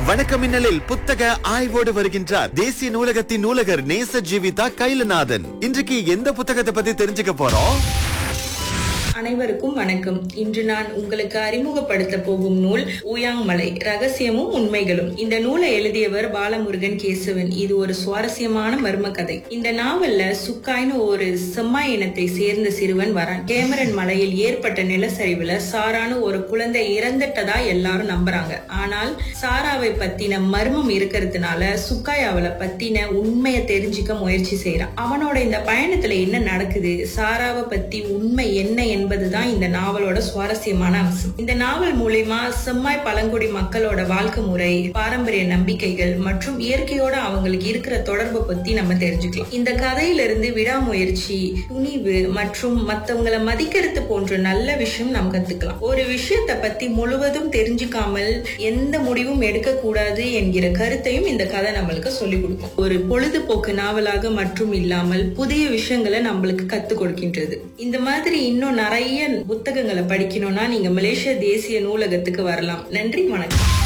வணக்கம் மின்னலில் புத்தக ஆய்வோடு வருகின்றார் தேசிய நூலகத்தின் நூலகர் நேச ஜீவிதா கைலநாதன் இன்றைக்கு எந்த புத்தகத்தை பத்தி தெரிஞ்சுக்க போறோம் அனைவருக்கும் வணக்கம் இன்று நான் உங்களுக்கு அறிமுகப்படுத்த போகும் நூல் ஊயாங்மலை ரகசியமும் உண்மைகளும் இந்த நூலை எழுதியவர் பாலமுருகன் கேசவன் இது ஒரு சுவாரஸ்யமான மர்ம கதை இந்த நாவல்ல சுக்காய்னு ஒரு செம்மாய் இனத்தை சேர்ந்த சிறுவன் வரான் கேமரன் மலையில் ஏற்பட்ட நிலச்சரிவுல சாரான்னு ஒரு குழந்தை இறந்துட்டதா எல்லாரும் நம்புறாங்க ஆனால் சாராவை பத்தின மர்மம் இருக்கிறதுனால சுக்காய் அவளை பத்தின உண்மையை தெரிஞ்சுக்க முயற்சி செய்யறான் அவனோட இந்த பயணத்துல என்ன நடக்குது சாராவை பத்தி உண்மை என்ன என்பதுதான் இந்த நாவலோட சுவாரஸ்யமான அம்சம் இந்த நாவல் மூலியமா செம்மாய் பழங்குடி மக்களோட வாழ்க்கை முறை பாரம்பரிய நம்பிக்கைகள் மற்றும் இயற்கையோட அவங்களுக்கு இருக்கிற தொடர்பை பத்தி நம்ம தெரிஞ்சுக்கலாம் இந்த கதையிலிருந்து விடாமுயற்சி துணிவு மற்றும் மத்தவங்கள மதிக்கிறது போன்ற நல்ல விஷயம் நம்ம கத்துக்கலாம் ஒரு விஷயத்தை பத்தி முழுவதும் தெரிஞ்சுக்காமல் எந்த முடிவும் எடுக்க கூடாது என்கிற கருத்தையும் இந்த கதை நம்மளுக்கு சொல்லிக் கொடுக்கும் ஒரு பொழுதுபோக்கு நாவலாக மட்டும் இல்லாமல் புதிய விஷயங்களை நம்மளுக்கு கத்துக் கொடுக்கின்றது இந்த மாதிரி இன்னும் நிறைய புத்தகங்களை படிக்கணும்னா நீங்க மலேசிய தேசிய நூலகத்துக்கு வரலாம் நன்றி வணக்கம்